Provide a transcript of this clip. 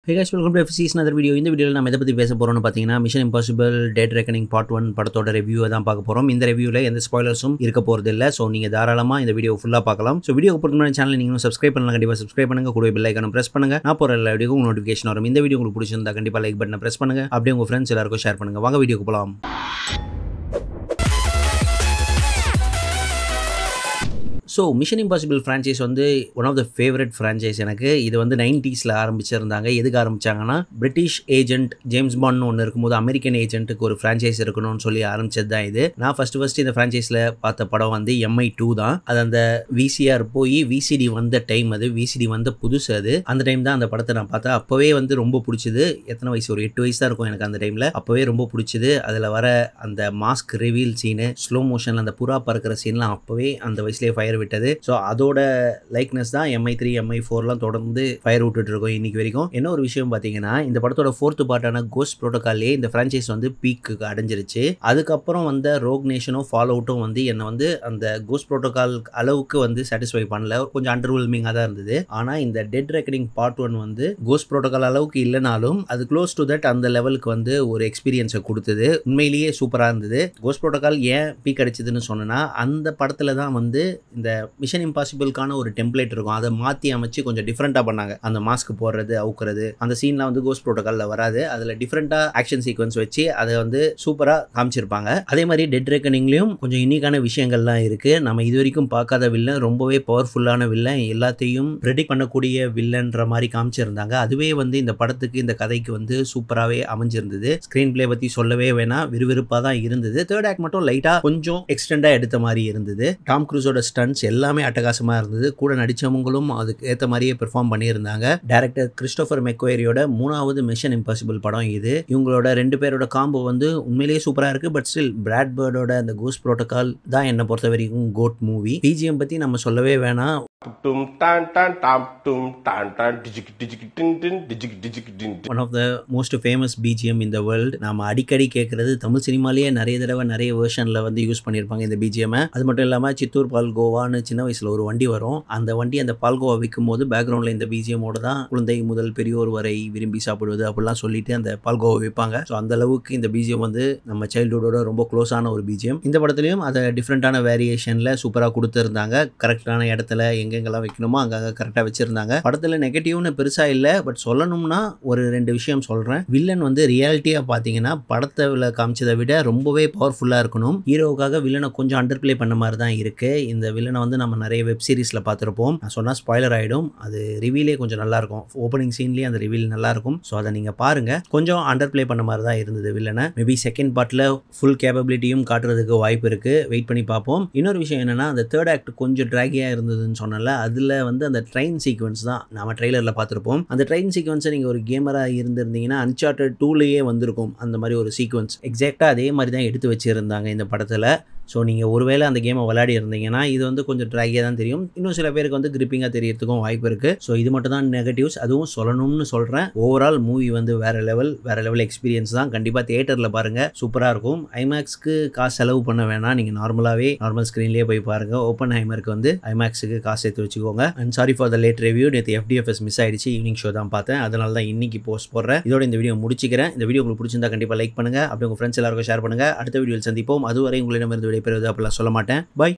hey guys welcome to எஃப்சிஸ் other video இந்த வீடியோவில் நம்ம எதை பற்றி பேச போகிறோம்னு பார்த்தீங்கன்னா Mission Impossible Dead Reckoning Part One படத்தோட ரிவ்யூவை தான் பார்க்க போகிறோம் இந்த ரிவ்யூவில் எந்த ஸ்பாய்லர்ஸும் இருக்க போகிறது இல்லை ஸோ நீங்கள் தாராளமாக இந்த வீடியோ ஃபுல்லாக பார்க்கலாம் ஸோ வீடியோ பொறுத்த முன்னாடி சேனல் நீங்கள் சப்ஸ்கிரைப் பண்ணலாம் கண்டிப்பாக சப்ஸ்கிரைப் பண்ணுங்க கூட பெல் ஐக்கனை ப்ரெஸ் பண்ணுங்க நான் போகிற எல்லா வீடியோக்கும் நோட்டிஃபிகேஷன் வரும் இந்த வீடியோ உங்களுக்கு பிடிச்சிருந்தா கண்டிப்பாக லைக் பட்டனை ப்ரெஸ் பண்ணுங்க அப்படியே உங்கள் ஃப்ரெண்ட்ஸ் எல்லாருக்கும் ஷேர் பண்ணுங்க வாங்க வீடியோக்கு போகலாம் ஸோ மிஷன் இம்பாசிபிள் ஃப்ரான்ச்சைஸ் வந்து one of the favourite franchise எனக்கு இது வந்து நைன்டிஸில் ஆரம்பிச்சிருந்தாங்க எதுக்கு ஆரம்பிச்சாங்கன்னா பிரிட்டிஷ் ஏஜென்ட் ஜேம்ஸ் பாண்ட் ஒன்று இருக்கும்போது அமெரிக்கன் ஏஜென்ட்டுக்கு ஒரு ஃப்ரான்ச்சைஸ் இருக்கணும்னு சொல்லி ஆரம்பிச்சது தான் இது நான் ஃபர்ஸ்ட் ஃபர்ஸ்ட் இந்த ஃப்ரான்ச்சைஸில் பார்த்த படம் வந்து எம்ஐ டூ தான் அது அந்த விசிஆர் போய் விசிடி வந்த டைம் அது விசிடி வந்த புதுசு அது அந்த டைம் தான் அந்த படத்தை நான் பார்த்தேன் அப்போவே வந்து ரொம்ப பிடிச்சது எத்தனை வயசு ஒரு எட்டு வயசு தான் இருக்கும் எனக்கு அந்த டைமில் அப்போவே ரொம்ப பிடிச்சது அதில் வர அந்த மாஸ்க் ரிவீல் சீனு ஸ்லோ மோஷனில் அந்த புறா பறக்கிற சீன்லாம் அப்போவே அந்த வயசுலேயே ஃபயர் விட்டது ஸோ அதோட லைக்னஸ் தான் எம்ஐ த்ரீ எம்ஐ ஃபோர்லாம் தொடர்ந்து ஃபயர் விட்டுட்டு இருக்கோம் இன்னைக்கு வரைக்கும் என்ன ஒரு விஷயம் பார்த்தீங்கன்னா இந்த படத்தோட ஃபோர்த்து பார்ட்டான கோஸ்ட் ப்ரோட்டோகாலே இந்த ஃப்ரான்ச்சைஸ் வந்து பீக்கு அடைஞ்சிருச்சு அதுக்கப்புறம் வந்த ரோக் நேஷனும் ஃபாலோ அவுட்டும் வந்து என்னை வந்து அந்த கோஸ்ட் ப்ரோட்டோகால் அளவுக்கு வந்து சாட்டிஸ்ஃபை பண்ணல கொஞ்சம் அண்டர்வெல்மிங்காக தான் இருந்தது ஆனால் இந்த டெட் ரெக்கனிங் பார்ட் ஒன் வந்து கோஸ்ட் ப்ரோட்டோகால் அளவுக்கு இல்லைனாலும் அது க்ளோஸ் டு தட் அந்த லெவலுக்கு வந்து ஒரு எக்ஸ்பீரியன்ஸை கொடுத்தது உண்மையிலேயே சூப்பராக இருந்தது கோஸ்ட் ப்ரோட்டோகால் ஏன் பீக் அடிச்சதுன்னு சொன்னேன்னா அந்த படத்தில் தான் வந்து இந்த மிஷன் இம்பாசிபிள்கான ஒரு டெம்ப்ளேட் இருக்கும் அதை மாற்றி அமைச்சு கொஞ்சம் டிஃப்ரெண்ட்டாக பண்ணாங்க அந்த மாஸ்க் போடுறது அவுக்குறது அந்த சீன்லாம் வந்து கோஸ்ட் ப்ரோட்டோகாலில் வராது அதில் டிஃப்ரெண்ட்டாக ஆக்ஷன் சீக்வன்ஸ் வச்சு அதை வந்து சூப்பராக காமிச்சிருப்பாங்க அதே மாதிரி டெட் ரெக்கனிங்லேயும் கொஞ்சம் யூனிக்கான விஷயங்கள்லாம் இருக்குது நம்ம இது வரைக்கும் பார்க்காத வில்லன் ரொம்பவே பவர்ஃபுல்லான வில்லன் எல்லாத்தையும் ப்ரெடிக்ட் பண்ணக்கூடிய வில்லன்ற மாதிரி காமிச்சிருந்தாங்க அதுவே வந்து இந்த படத்துக்கு இந்த கதைக்கு வந்து சூப்பராகவே அமைஞ்சிருந்தது ஸ்க்ரீன் பிளே பற்றி சொல்லவே வேணாம் விறுவிறுப்பாக தான் இருந்தது தேர்ட் ஆக்ட் மட்டும் லைட்டாக கொஞ்சம் எக்ஸ்டெண்டாக எடுத்த மாதிரி இருந்தது டாம் க்ரூஸோட ஸ்டன்ஸ் எல்லாமே அட்டகாசமாக இருந்தது கூட நடித்தவங்களும் அதுக்கு ஏற்ற மாதிரியே பெர்ஃபார்ம் பண்ணியிருந்தாங்க டேரக்டர் கிறிஸ்டோஃபர் மெக்வேரியோட மூணாவது மிஷன் இம்பாசிபிள் படம் இது இவங்களோட ரெண்டு பேரோட காம்போ வந்து உண்மையிலேயே சூப்பராக இருக்குது பட் ஸ்டில் பிராட் பேர்டோட அந்த கோஸ் ப்ரோட்டோகால் தான் என்னை பொறுத்த வரைக்கும் கோட் மூவி பிஜிஎம் பற்றி நம்ம சொல்லவே வேணாம் டும் டான் டான் டாம் டும் டான் டான் டிஜிக் டிஜிக் டின் டின் டிஜிக் டிஜிக் டின் டின் one of the most famous BGM இந்த வேர்ல்டு நாம அடிக்கடி கேட்கறது தமிழ் சினிமாலேயே நிறைய தடவை நிறைய வேர்ஷனில் வந்து யூஸ் பண்ணியிருப்பாங்க இந்த பிஜிஎம் அது மட்டும் இல்லாமல் சித்தூர் பால்கோவான்னு சின்ன வயசில் ஒரு வண்டி வரும் அந்த வண்டி அந்த பால்கோவா விற்கும் போது பேக்ரவுண்டில் இந்த பிஜிஎம்மோட தான் குழந்தை முதல் பெரியோர் வரை விரும்பி சாப்பிடுவது அப்படிலாம் சொல்லிட்டு அந்த பால்கோவா விற்பாங்க ஸோ அந்த அளவுக்கு இந்த பிஜிஎம் வந்து நம்ம சைல்டுஹுட்டோட ரொம்ப க்ளோஸான ஒரு பிஜிஎம் இந்த படத்துலையும் அதை டிஃப்ரெண்ட்டான வேரியேஷனில் சூப்பராக கொடுத்துருந்தாங்க கரெக்டான இடத்துல எங்கெங்கெல்லாம் வைக்கணுமோ அங்கங்கே கரெக்டாக வச்சுருந்தாங்க படத்தில் நெகட்டிவ்னு பெருசாக இல்லை பட் சொல்லணும்னா ஒரு ரெண்டு விஷயம் சொல்கிறேன் வில்லன் வந்து ரியாலிட்டியாக பார்த்தீங்கன்னா படத்தில் காமிச்சதை விட ரொம்பவே பவர்ஃபுல்லாக இருக்கணும் ஹீரோவுக்காக வில்லனை கொஞ்சம் அண்டர் ப்ளே பண்ண மாதிரி தான் இருக்குது இந்த வில்லனை வந்து நம்ம நிறைய வெப் சீரிஸில் பார்த்துருப்போம் நான் சொன்னால் ஸ்பாய்லர் ஆகிடும் அது ரிவீலே கொஞ்சம் நல்லாயிருக்கும் ஓப்பனிங் சீன்லேயே அந்த ரிவீல் நல்லாயிருக்கும் ஸோ அதை நீங்கள் பாருங்கள் கொஞ்சம் அண்டர் ப்ளே பண்ண மாதிரி தான் இருந்தது வில்லனை மேபி செகண்ட் பார்ட்டில் ஃபுல் கேப்பபிலிட்டியும் காட்டுறதுக்கு வாய்ப்பு இருக்குது வெயிட் பண்ணி பார்ப்போம் இன்னொரு விஷயம் என்னென்னா அந்த தேர்ட் ஆக்ட் கொஞ்சம் ட்ராகியாக இருந்ததுன்னு சொன்னல அதில் வந்து அந்த ட்ரெயின் சீக்வன்ஸ் தான் நம்ம ட்ரெய்லரில் பார்த்துருப்போம் அந்த ட்ரெயின் சீக்வன்ஸை நீங்கள் ஒரு கேமராக இருந்திருந்தீங்கன்னா அன்சார்டட் டூலேயே வந்திருக்கும் அந்த மாதிரி ஒரு சீக்வன்ஸ் எக்ஸாக்டாக அதே மாதிரி தான் எடுத்து வச்சுருந்தாங்க இந்த படத்தில் ஸோ நீங்கள் ஒருவேளை அந்த கேமை விளையாடி இருந்தீங்கன்னா இது வந்து கொஞ்சம் ட்ராகியாக தான் தெரியும் இன்னும் சில பேருக்கு வந்து கிரிப்பிங்காக தெரியறதுக்கும் வாய்ப்பு இருக்குது ஸோ இது மட்டும் தான் நெகட்டிவ்ஸ் அதுவும் சொல்லணும்னு சொல்கிறேன் ஓவரால் மூவி வந்து வேறு லெவல் வேறு லெவல் எக்ஸ்பீரியன்ஸ் தான் கண்டிப்பாக தியேட்டரில் பாருங்கள் சூப்பராக இருக்கும் ஐமேக்ஸ்க்கு காசு செலவு பண்ண வேணாம் நீங்கள் நார்மலாகவே நார்மல் ஸ்க்ரீன்லேயே போய் பாருங்கள் ஓப்பன் ஹைமருக்கு வந்து ஐமேக்ஸுக்கு காசு சேர்த்து வச்சுக்கோங்க and sorry for the late review நேற்று எஃப்டிஎஃப்எஸ் மிஸ் ஆயிடுச்சு ஈவினிங் ஷோ தான் பார்த்தேன் அதனால தான் இன்னைக்கு போஸ்ட் போடுறேன் இதோட இந்த வீடியோ முடிச்சிக்கிறேன் இந்த வீடியோ உங்களுக்கு பிடிச்சிருந்தா கண்டிப்பாக லைக் பண்ணுங்கள் அப்படி உங்கள் ஃப்ரெண்ட்ஸ் எல்லாருக்கும் ஷேர் பண்ணுங்கள் அடுத்த வீடியோவில் சந்திப்போம் அதுவரை உங்களிடமிருந்து விடைபெறுவது அப்படிலாம் சொல்ல மாட்டேன் பை